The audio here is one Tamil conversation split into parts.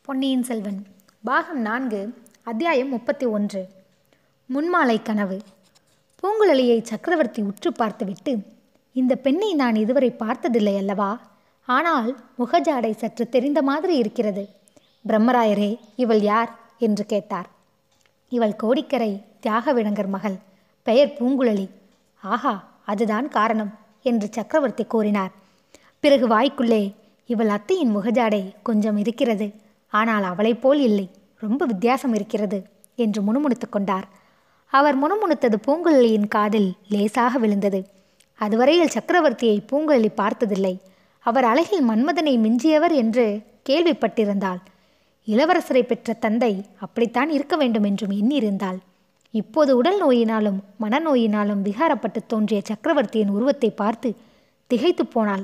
பொன்னியின் செல்வன் பாகம் நான்கு அத்தியாயம் முப்பத்தி ஒன்று முன்மாலை கனவு பூங்குழலியை சக்கரவர்த்தி உற்று பார்த்துவிட்டு இந்த பெண்ணை நான் இதுவரை பார்த்ததில்லை அல்லவா ஆனால் முகஜாடை சற்று தெரிந்த மாதிரி இருக்கிறது பிரம்மராயரே இவள் யார் என்று கேட்டார் இவள் கோடிக்கரை தியாகவிடங்கர் மகள் பெயர் பூங்குழலி ஆஹா அதுதான் காரணம் என்று சக்கரவர்த்தி கூறினார் பிறகு வாய்க்குள்ளே இவள் அத்தையின் முகஜாடை கொஞ்சம் இருக்கிறது ஆனால் அவளைப் போல் இல்லை ரொம்ப வித்தியாசம் இருக்கிறது என்று முணுமுணுத்து கொண்டார் அவர் முணுமுணுத்தது பூங்குழலியின் காதில் லேசாக விழுந்தது அதுவரையில் சக்கரவர்த்தியை பூங்குழலி பார்த்ததில்லை அவர் அழகில் மன்மதனை மிஞ்சியவர் என்று கேள்விப்பட்டிருந்தாள் இளவரசரை பெற்ற தந்தை அப்படித்தான் இருக்க வேண்டும் என்றும் எண்ணியிருந்தாள் இப்போது உடல் நோயினாலும் மனநோயினாலும் விகாரப்பட்டு தோன்றிய சக்கரவர்த்தியின் உருவத்தை பார்த்து திகைத்து போனாள்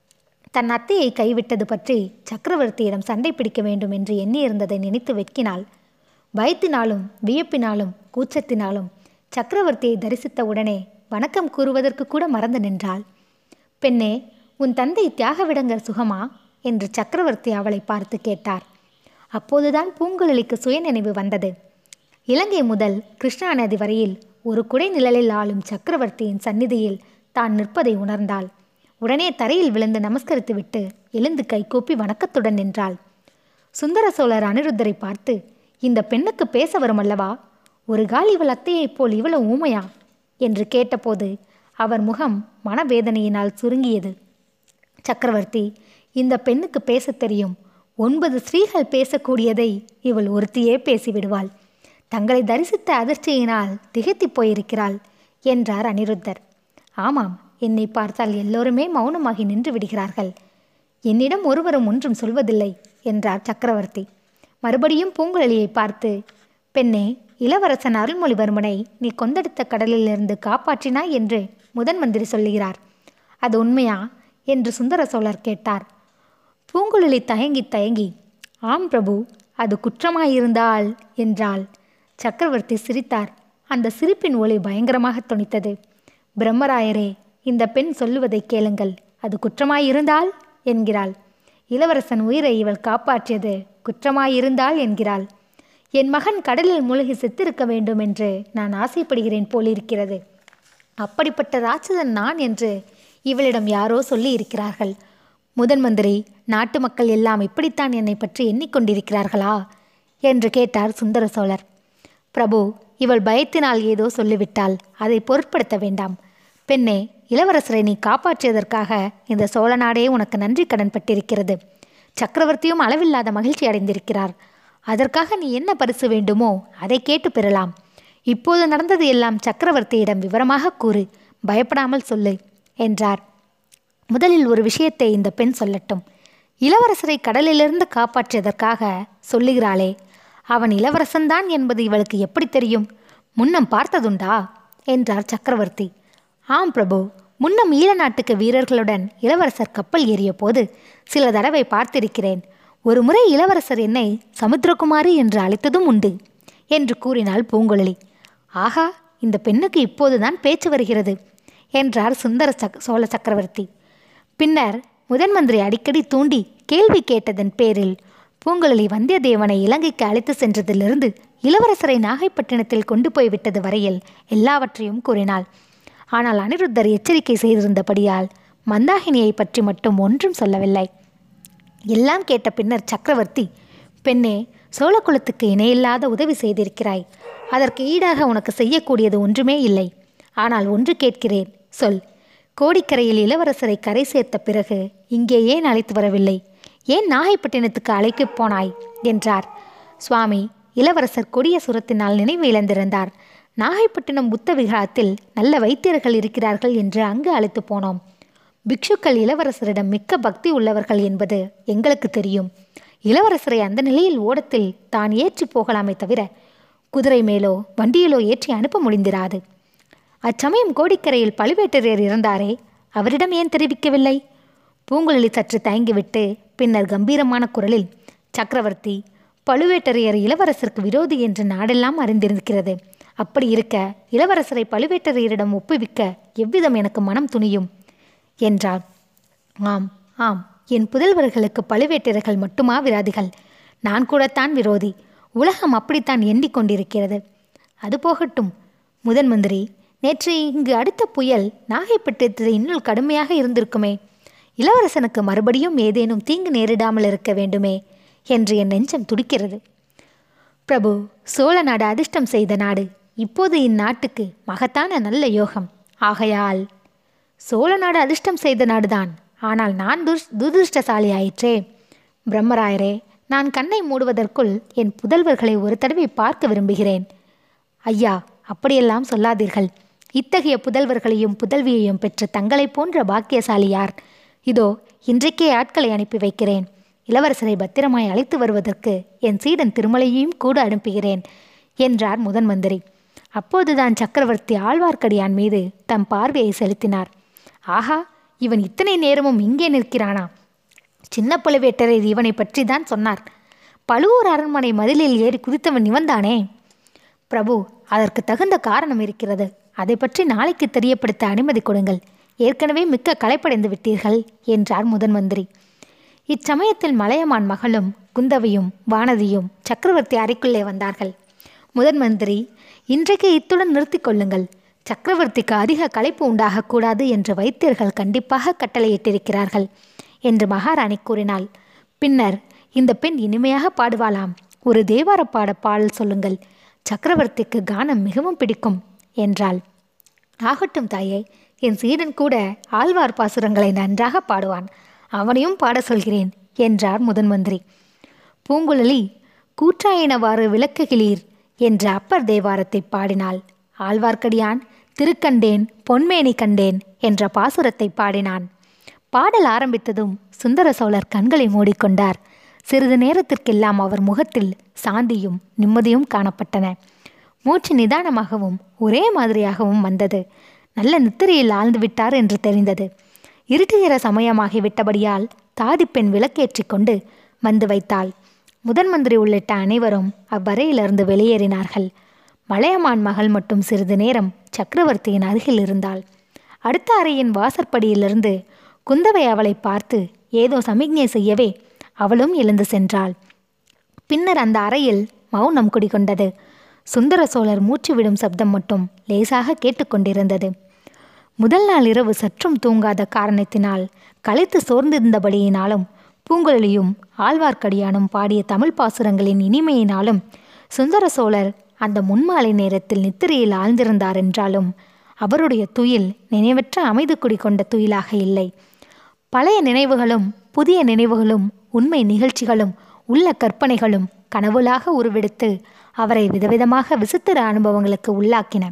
தன் அத்தையை கைவிட்டது பற்றி சக்கரவர்த்தியிடம் சண்டை பிடிக்க வேண்டும் என்று எண்ணியிருந்ததை நினைத்து வெட்கினாள் பயத்தினாலும் வியப்பினாலும் கூச்சத்தினாலும் சக்கரவர்த்தியை தரிசித்த உடனே வணக்கம் கூறுவதற்கு கூட மறந்து நின்றாள் பெண்ணே உன் தந்தை தியாகவிடங்கர் சுகமா என்று சக்கரவர்த்தி அவளை பார்த்து கேட்டார் அப்போதுதான் பூங்குழலிக்கு சுயநினைவு வந்தது இலங்கை முதல் கிருஷ்ணா நதி வரையில் ஒரு குடை நிழலில் ஆளும் சக்கரவர்த்தியின் சந்நிதியில் தான் நிற்பதை உணர்ந்தாள் உடனே தரையில் விழுந்து நமஸ்கரித்துவிட்டு எழுந்து கைகூப்பி வணக்கத்துடன் நின்றாள் சுந்தர சோழர் அனிருத்தரை பார்த்து இந்த பெண்ணுக்கு பேச வரும் அல்லவா ஒரு கால் இவள் அத்தையைப் போல் இவ்வளவு ஊமையா என்று கேட்டபோது அவர் முகம் மனவேதனையினால் சுருங்கியது சக்கரவர்த்தி இந்த பெண்ணுக்கு பேசத் தெரியும் ஒன்பது ஸ்ரீகள் பேசக்கூடியதை இவள் ஒருத்தியே பேசிவிடுவாள் தங்களை தரிசித்த அதிர்ச்சியினால் திகைத்து போயிருக்கிறாள் என்றார் அனிருத்தர் ஆமாம் என்னை பார்த்தால் எல்லோருமே மௌனமாகி நின்று விடுகிறார்கள் என்னிடம் ஒருவரும் ஒன்றும் சொல்வதில்லை என்றார் சக்கரவர்த்தி மறுபடியும் பூங்குழலியை பார்த்து பெண்ணே இளவரசன் அருள்மொழிவர்மனை நீ கொந்தெடுத்த கடலிலிருந்து காப்பாற்றினாய் என்று முதன் மந்திரி சொல்லுகிறார் அது உண்மையா என்று சுந்தர சோழர் கேட்டார் பூங்குழலி தயங்கி தயங்கி ஆம் பிரபு அது குற்றமாயிருந்தால் என்றாள் சக்கரவர்த்தி சிரித்தார் அந்த சிரிப்பின் ஒளி பயங்கரமாக தொனித்தது பிரம்மராயரே இந்த பெண் சொல்லுவதை கேளுங்கள் அது குற்றமாயிருந்தால் என்கிறாள் இளவரசன் உயிரை இவள் காப்பாற்றியது குற்றமாயிருந்தால் என்கிறாள் என் மகன் கடலில் மூழ்கி செத்திருக்க வேண்டும் என்று நான் ஆசைப்படுகிறேன் போலிருக்கிறது அப்படிப்பட்ட ராட்சதன் நான் என்று இவளிடம் யாரோ சொல்லி இருக்கிறார்கள் முதன் மந்திரி நாட்டு மக்கள் எல்லாம் இப்படித்தான் என்னை பற்றி எண்ணிக்கொண்டிருக்கிறார்களா என்று கேட்டார் சுந்தர சோழர் பிரபு இவள் பயத்தினால் ஏதோ சொல்லிவிட்டால் அதை பொருட்படுத்த வேண்டாம் பெண்ணே இளவரசரை நீ காப்பாற்றியதற்காக இந்த சோழ நாடே உனக்கு நன்றி கடன் பட்டிருக்கிறது சக்கரவர்த்தியும் அளவில்லாத மகிழ்ச்சி அடைந்திருக்கிறார் அதற்காக நீ என்ன பரிசு வேண்டுமோ அதை கேட்டு பெறலாம் இப்போது நடந்தது எல்லாம் சக்கரவர்த்தியிடம் விவரமாக கூறு பயப்படாமல் சொல்லு என்றார் முதலில் ஒரு விஷயத்தை இந்த பெண் சொல்லட்டும் இளவரசரை கடலிலிருந்து காப்பாற்றியதற்காக சொல்லுகிறாளே அவன் இளவரசன்தான் என்பது இவளுக்கு எப்படி தெரியும் முன்னம் பார்த்ததுண்டா என்றார் சக்கரவர்த்தி ஆம் பிரபு முன்னம் ஈழ நாட்டுக்கு வீரர்களுடன் இளவரசர் கப்பல் ஏறிய போது சில தடவை பார்த்திருக்கிறேன் ஒரு முறை இளவரசர் என்னை சமுத்திரகுமாரி என்று அழைத்ததும் உண்டு என்று கூறினாள் பூங்குழலி ஆகா இந்த பெண்ணுக்கு இப்போதுதான் பேச்சு வருகிறது என்றார் சுந்தர சக் சோழ சக்கரவர்த்தி பின்னர் முதன் மந்திரி அடிக்கடி தூண்டி கேள்வி கேட்டதன் பேரில் பூங்குழலி வந்தியத்தேவனை இலங்கைக்கு அழைத்து சென்றதிலிருந்து இளவரசரை நாகைப்பட்டினத்தில் கொண்டு போய்விட்டது வரையில் எல்லாவற்றையும் கூறினாள் ஆனால் அனிருத்தர் எச்சரிக்கை செய்திருந்தபடியால் மந்தாகினியை பற்றி மட்டும் ஒன்றும் சொல்லவில்லை எல்லாம் கேட்ட பின்னர் சக்கரவர்த்தி பெண்ணே சோழகுலத்துக்கு இணையில்லாத உதவி செய்திருக்கிறாய் அதற்கு ஈடாக உனக்கு செய்யக்கூடியது ஒன்றுமே இல்லை ஆனால் ஒன்று கேட்கிறேன் சொல் கோடிக்கரையில் இளவரசரை கரை சேர்த்த பிறகு இங்கே ஏன் அழைத்து வரவில்லை ஏன் நாகைப்பட்டினத்துக்கு அழைக்கப் போனாய் என்றார் சுவாமி இளவரசர் கொடிய சுரத்தினால் நினைவு இழந்திருந்தார் நாகைப்பட்டினம் புத்த விகாரத்தில் நல்ல வைத்தியர்கள் இருக்கிறார்கள் என்று அங்கு அழைத்து போனோம் பிக்ஷுக்கள் இளவரசரிடம் மிக்க பக்தி உள்ளவர்கள் என்பது எங்களுக்கு தெரியும் இளவரசரை அந்த நிலையில் ஓடத்தில் தான் ஏற்றி போகலாமே தவிர குதிரை மேலோ வண்டியிலோ ஏற்றி அனுப்ப முடிந்திராது அச்சமயம் கோடிக்கரையில் பழுவேட்டரையர் இருந்தாரே அவரிடம் ஏன் தெரிவிக்கவில்லை பூங்குழலி சற்று தயங்கிவிட்டு பின்னர் கம்பீரமான குரலில் சக்கரவர்த்தி பழுவேட்டரையர் இளவரசருக்கு விரோதி என்று நாடெல்லாம் அறிந்திருக்கிறது அப்படி இருக்க இளவரசரை பழுவேட்டரையரிடம் ஒப்புவிக்க எவ்விதம் எனக்கு மனம் துணியும் என்றார் ஆம் ஆம் என் புதல்வர்களுக்கு பழுவேட்டரையர்கள் மட்டுமா விராதிகள் நான் கூடத்தான் விரோதி உலகம் அப்படித்தான் எண்ணிக்கொண்டிருக்கிறது அது போகட்டும் முதன் மந்திரி நேற்று இங்கு அடுத்த புயல் நாகைப்பட்டினத்தில் இன்னும் கடுமையாக இருந்திருக்குமே இளவரசனுக்கு மறுபடியும் ஏதேனும் தீங்கு நேரிடாமல் இருக்க வேண்டுமே என்று என் நெஞ்சம் துடிக்கிறது பிரபு சோழ நாடு அதிர்ஷ்டம் செய்த நாடு இப்போது இந்நாட்டுக்கு மகத்தான நல்ல யோகம் ஆகையால் சோழ நாடு அதிர்ஷ்டம் செய்த நாடுதான் ஆனால் நான் துர் துரதிருஷ்டசாலி ஆயிற்றே பிரம்மராயரே நான் கண்ணை மூடுவதற்குள் என் புதல்வர்களை ஒரு தடவை பார்க்க விரும்புகிறேன் ஐயா அப்படியெல்லாம் சொல்லாதீர்கள் இத்தகைய புதல்வர்களையும் புதல்வியையும் பெற்ற தங்களைப் போன்ற பாக்கியசாலி யார் இதோ இன்றைக்கே ஆட்களை அனுப்பி வைக்கிறேன் இளவரசரை பத்திரமாய் அழைத்து வருவதற்கு என் சீடன் திருமலையையும் கூட அனுப்புகிறேன் என்றார் முதன் மந்திரி அப்போதுதான் சக்கரவர்த்தி ஆழ்வார்க்கடியான் மீது தம் பார்வையை செலுத்தினார் ஆஹா இவன் இத்தனை நேரமும் இங்கே நிற்கிறானா சின்ன பழுவேட்டரர் இவனை பற்றி தான் சொன்னார் பழுவூர் அரண்மனை மதிலில் ஏறி குதித்தவன் இவன்தானே பிரபு அதற்கு தகுந்த காரணம் இருக்கிறது அதை பற்றி நாளைக்கு தெரியப்படுத்த அனுமதி கொடுங்கள் ஏற்கனவே மிக்க களைப்படைந்து விட்டீர்கள் என்றார் முதன் மந்திரி இச்சமயத்தில் மலையமான் மகளும் குந்தவையும் வானதியும் சக்கரவர்த்தி அறைக்குள்ளே வந்தார்கள் முதன் மந்திரி இன்றைக்கு இத்துடன் நிறுத்திக் கொள்ளுங்கள் சக்கரவர்த்திக்கு அதிக களைப்பு உண்டாகக்கூடாது என்று வைத்தியர்கள் கண்டிப்பாக கட்டளையிட்டிருக்கிறார்கள் என்று மகாராணி கூறினாள் பின்னர் இந்த பெண் இனிமையாக பாடுவாளாம் ஒரு தேவார பாட பாடல் சொல்லுங்கள் சக்கரவர்த்திக்கு கானம் மிகவும் பிடிக்கும் என்றாள் ஆகட்டும் தாயே என் சீடன் கூட ஆழ்வார் பாசுரங்களை நன்றாக பாடுவான் அவனையும் பாட சொல்கிறேன் என்றார் முதன் மந்திரி பூங்குழலி கூற்றாயினவாறு விளக்குகிறீர் என்ற அப்பர் தேவாரத்தை பாடினாள் ஆழ்வார்க்கடியான் திருக்கண்டேன் பொன்மேனி கண்டேன் என்ற பாசுரத்தை பாடினான் பாடல் ஆரம்பித்ததும் சுந்தர சோழர் கண்களை மூடிக்கொண்டார் சிறிது நேரத்திற்கெல்லாம் அவர் முகத்தில் சாந்தியும் நிம்மதியும் காணப்பட்டன மூச்சு நிதானமாகவும் ஒரே மாதிரியாகவும் வந்தது நல்ல நித்திரையில் ஆழ்ந்து விட்டார் என்று தெரிந்தது இருட்டுகிற சமயமாகிவிட்டபடியால் தாதிப்பெண் விளக்கேற்றி கொண்டு வந்து வைத்தாள் முதன் மந்திரி உள்ளிட்ட அனைவரும் அவ்வறையிலிருந்து வெளியேறினார்கள் மலையமான் மகள் மட்டும் சிறிது நேரம் சக்கரவர்த்தியின் அருகில் இருந்தாள் அடுத்த அறையின் வாசற்படியிலிருந்து குந்தவை அவளை பார்த்து ஏதோ சமிக்ஞை செய்யவே அவளும் எழுந்து சென்றாள் பின்னர் அந்த அறையில் மௌனம் குடிகொண்டது சுந்தர சோழர் மூச்சு விடும் சப்தம் மட்டும் லேசாக கேட்டுக்கொண்டிருந்தது முதல் நாள் இரவு சற்றும் தூங்காத காரணத்தினால் களைத்து சோர்ந்திருந்தபடியினாலும் பூங்குழலியும் ஆழ்வார்க்கடியானும் பாடிய தமிழ் பாசுரங்களின் இனிமையினாலும் சுந்தர சோழர் அந்த முன்மாலை நேரத்தில் நித்திரையில் ஆழ்ந்திருந்தார் என்றாலும் அவருடைய துயில் நினைவற்ற அமைதி குடிகொண்ட துயிலாக இல்லை பழைய நினைவுகளும் புதிய நினைவுகளும் உண்மை நிகழ்ச்சிகளும் உள்ள கற்பனைகளும் கனவுலாக உருவெடுத்து அவரை விதவிதமாக விசித்திர அனுபவங்களுக்கு உள்ளாக்கின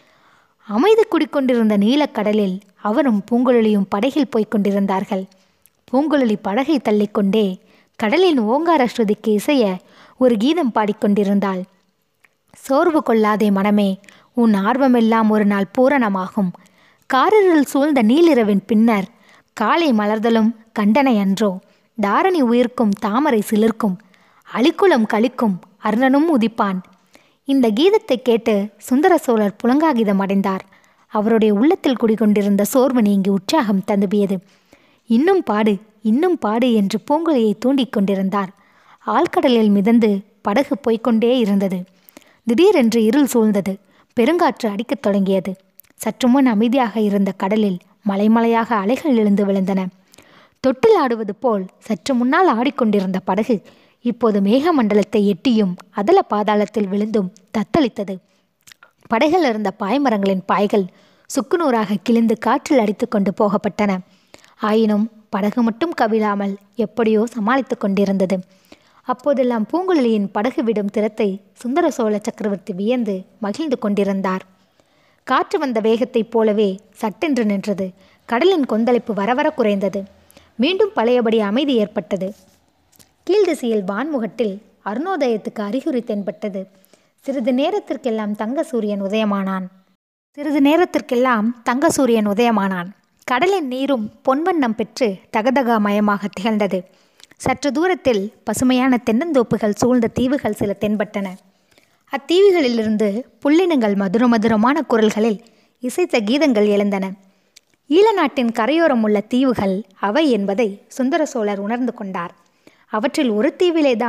அமைதி குடிக்கொண்டிருந்த நீலக்கடலில் அவரும் பூங்குழலியும் படகில் போய்க் கொண்டிருந்தார்கள் பூங்குழலி படகை தள்ளிக்கொண்டே கடலின் ஓங்கார ஸ்ருதிக்கு இசைய ஒரு கீதம் பாடிக்கொண்டிருந்தாள் சோர்வு கொள்ளாதே மனமே உன் ஆர்வமெல்லாம் ஒரு நாள் பூரணமாகும் காரிருள் சூழ்ந்த நீலிரவின் பின்னர் காலை மலர்தலும் கண்டனை அன்றோ தாரணி உயிர்க்கும் தாமரை சிலிர்க்கும் அழிக்குளம் கழிக்கும் அர்ணனும் உதிப்பான் இந்த கீதத்தை கேட்டு சுந்தர சோழர் புலங்காகிதம் அடைந்தார் அவருடைய உள்ளத்தில் குடிகொண்டிருந்த சோர்வு நீங்கி உற்சாகம் தந்துபியது இன்னும் பாடு இன்னும் பாடு என்று பூங்குழியை தூண்டிக் கொண்டிருந்தார் ஆழ்கடலில் மிதந்து படகு போய்க்கொண்டே இருந்தது திடீரென்று இருள் சூழ்ந்தது பெருங்காற்று அடிக்கத் தொடங்கியது சற்று முன் அமைதியாக இருந்த கடலில் மலைமலையாக அலைகள் எழுந்து விழுந்தன தொட்டில் ஆடுவது போல் சற்று முன்னால் ஆடிக்கொண்டிருந்த படகு இப்போது மேகமண்டலத்தை எட்டியும் அதல பாதாளத்தில் விழுந்தும் தத்தளித்தது படகில் இருந்த பாய்மரங்களின் பாய்கள் சுக்குநூறாக கிழிந்து காற்றில் அடித்து கொண்டு போகப்பட்டன ஆயினும் படகு மட்டும் கவிழாமல் எப்படியோ சமாளித்து கொண்டிருந்தது அப்போதெல்லாம் பூங்குழலியின் படகு விடும் திறத்தை சுந்தர சோழ சக்கரவர்த்தி வியந்து மகிழ்ந்து கொண்டிருந்தார் காற்று வந்த வேகத்தைப் போலவே சட்டென்று நின்றது கடலின் கொந்தளிப்பு வரவர குறைந்தது மீண்டும் பழையபடி அமைதி ஏற்பட்டது கீழ்திசையில் வான்முகட்டில் அருணோதயத்துக்கு அறிகுறி தென்பட்டது சிறிது நேரத்திற்கெல்லாம் தங்க சூரியன் உதயமானான் சிறிது நேரத்திற்கெல்லாம் தங்க சூரியன் உதயமானான் கடலின் நீரும் பொன்வண்ணம் பெற்று தகதகமயமாக திகழ்ந்தது சற்று தூரத்தில் பசுமையான தென்னந்தோப்புகள் சூழ்ந்த தீவுகள் சில தென்பட்டன அத்தீவுகளிலிருந்து புள்ளினங்கள் மதுர மதுரமான குரல்களில் இசைத்த கீதங்கள் எழுந்தன ஈழ நாட்டின் கரையோரம் உள்ள தீவுகள் அவை என்பதை சுந்தர சோழர் உணர்ந்து கொண்டார் அவற்றில் ஒரு தீவிலேதான்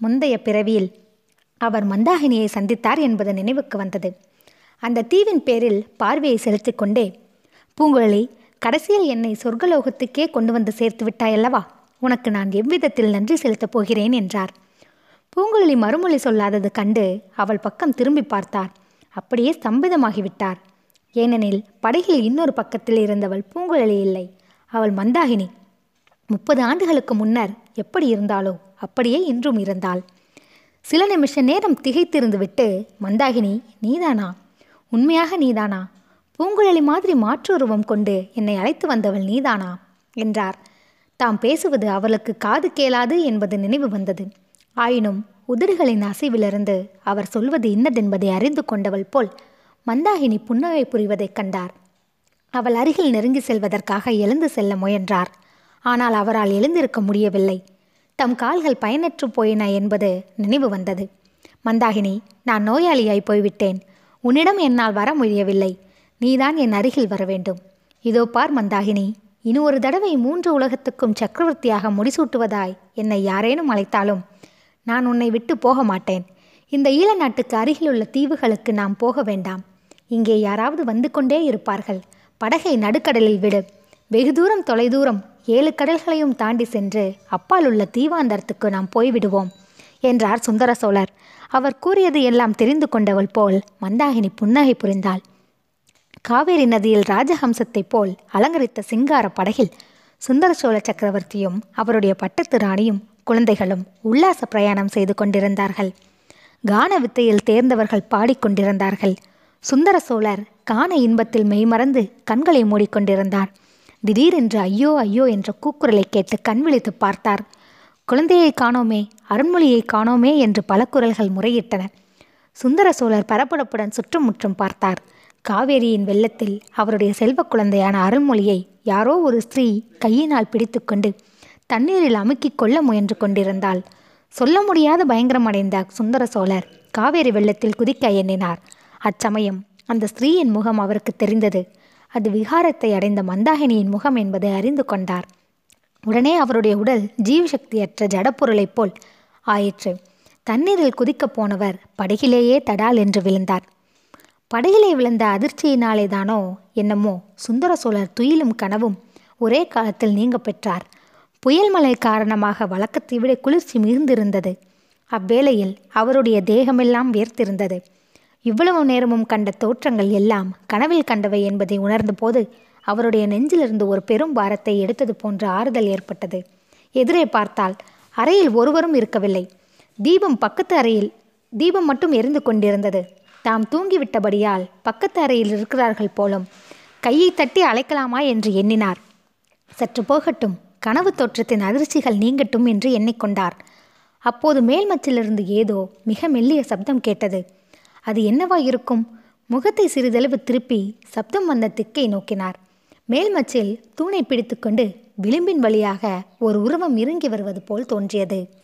முந்தைய பிறவியில் அவர் மந்தாகினியை சந்தித்தார் என்பது நினைவுக்கு வந்தது அந்த தீவின் பேரில் பார்வையை செலுத்திக் கொண்டே பூங்குழலி கடைசியில் என்னை சொர்க்கலோகத்துக்கே கொண்டு வந்து சேர்த்து விட்டாயல்லவா உனக்கு நான் எவ்விதத்தில் நன்றி செலுத்தப் போகிறேன் என்றார் பூங்குழலி மறுமொழி சொல்லாதது கண்டு அவள் பக்கம் திரும்பி பார்த்தார் அப்படியே ஸ்தம்பிதமாகிவிட்டார் ஏனெனில் படகில் இன்னொரு பக்கத்தில் இருந்தவள் பூங்குழலி இல்லை அவள் மந்தாகினி முப்பது ஆண்டுகளுக்கு முன்னர் எப்படி இருந்தாளோ அப்படியே இன்றும் இருந்தாள் சில நிமிஷ நேரம் திகைத்திருந்து விட்டு மந்தாகினி நீதானா உண்மையாக நீதானா பூங்குழலி மாதிரி மாற்றுருவம் கொண்டு என்னை அழைத்து வந்தவள் நீதானா என்றார் தாம் பேசுவது அவளுக்கு காது கேளாது என்பது நினைவு வந்தது ஆயினும் உதடுகளின் அசைவிலிருந்து அவர் சொல்வது இன்னதென்பதை அறிந்து கொண்டவள் போல் மந்தாகினி புன்னகை புரிவதைக் கண்டார் அவள் அருகில் நெருங்கி செல்வதற்காக எழுந்து செல்ல முயன்றார் ஆனால் அவரால் எழுந்திருக்க முடியவில்லை தம் கால்கள் பயனற்று போயின என்பது நினைவு வந்தது மந்தாகினி நான் நோயாளியாய் போய்விட்டேன் உன்னிடம் என்னால் வர முடியவில்லை நீதான் என் அருகில் வர வேண்டும் இதோ பார் மந்தாகினி இனி ஒரு தடவை மூன்று உலகத்துக்கும் சக்கரவர்த்தியாக முடிசூட்டுவதாய் என்னை யாரேனும் அழைத்தாலும் நான் உன்னை விட்டு போக மாட்டேன் இந்த ஈழ நாட்டுக்கு அருகிலுள்ள தீவுகளுக்கு நாம் போக வேண்டாம் இங்கே யாராவது வந்து கொண்டே இருப்பார்கள் படகை நடுக்கடலில் விடு வெகு தூரம் தொலைதூரம் ஏழு கடல்களையும் தாண்டி சென்று அப்பால் உள்ள தீவாந்தரத்துக்கு நாம் போய்விடுவோம் என்றார் சுந்தர சோழர் அவர் கூறியது எல்லாம் தெரிந்து கொண்டவள் போல் மந்தாகினி புன்னகை புரிந்தாள் காவேரி நதியில் ராஜஹம்சத்தைப் போல் அலங்கரித்த சிங்கார படகில் சுந்தர சோழ சக்கரவர்த்தியும் அவருடைய பட்டத்து ராணியும் குழந்தைகளும் உல்லாச பிரயாணம் செய்து கொண்டிருந்தார்கள் கான வித்தையில் தேர்ந்தவர்கள் பாடிக்கொண்டிருந்தார்கள் சுந்தர சோழர் கான இன்பத்தில் மெய்மறந்து கண்களை மூடிக்கொண்டிருந்தார் திடீரென்று ஐயோ ஐயோ என்ற கூக்குரலை கேட்டு கண் விழித்து பார்த்தார் குழந்தையை காணோமே அருண்மொழியை காணோமே என்று பல குரல்கள் முறையிட்டன சுந்தர சோழர் பரபரப்புடன் சுற்றுமுற்றும் பார்த்தார் காவேரியின் வெள்ளத்தில் அவருடைய செல்வ குழந்தையான அருள்மொழியை யாரோ ஒரு ஸ்திரீ கையினால் பிடித்துக்கொண்டு தண்ணீரில் அமுக்கிக் கொள்ள முயன்று கொண்டிருந்தாள் சொல்ல முடியாத பயங்கரமடைந்த சுந்தர சோழர் காவேரி வெள்ளத்தில் குதிக்க எண்ணினார் அச்சமயம் அந்த ஸ்திரீயின் முகம் அவருக்கு தெரிந்தது அது விகாரத்தை அடைந்த மந்தாகினியின் முகம் என்பதை அறிந்து கொண்டார் உடனே அவருடைய உடல் ஜீவசக்தியற்ற ஜடப்பொருளைப் போல் ஆயிற்று தண்ணீரில் குதிக்கப் போனவர் படகிலேயே தடால் என்று விழுந்தார் படகிலே விழுந்த அதிர்ச்சியினாலே தானோ என்னமோ சுந்தர சோழர் துயிலும் கனவும் ஒரே காலத்தில் நீங்க பெற்றார் புயல் மழை காரணமாக வழக்கத்தை விட குளிர்ச்சி மிகுந்திருந்தது அவ்வேளையில் அவருடைய தேகமெல்லாம் வேர்த்திருந்தது இவ்வளவு நேரமும் கண்ட தோற்றங்கள் எல்லாம் கனவில் கண்டவை என்பதை உணர்ந்தபோது அவருடைய நெஞ்சிலிருந்து ஒரு பெரும் பாரத்தை எடுத்தது போன்ற ஆறுதல் ஏற்பட்டது எதிரே பார்த்தால் அறையில் ஒருவரும் இருக்கவில்லை தீபம் பக்கத்து அறையில் தீபம் மட்டும் எரிந்து கொண்டிருந்தது தாம் தூங்கிவிட்டபடியால் பக்கத்து அறையில் இருக்கிறார்கள் போலும் கையை தட்டி அழைக்கலாமா என்று எண்ணினார் சற்று போகட்டும் கனவு தோற்றத்தின் அதிர்ச்சிகள் நீங்கட்டும் என்று எண்ணிக்கொண்டார் அப்போது மேல்மச்சிலிருந்து ஏதோ மிக மெல்லிய சப்தம் கேட்டது அது என்னவா இருக்கும் முகத்தை சிறிதளவு திருப்பி சப்தம் வந்த திக்கை நோக்கினார் மேல்மச்சில் தூணை பிடித்துக்கொண்டு விளிம்பின் வழியாக ஒரு உருவம் இறங்கி வருவது போல் தோன்றியது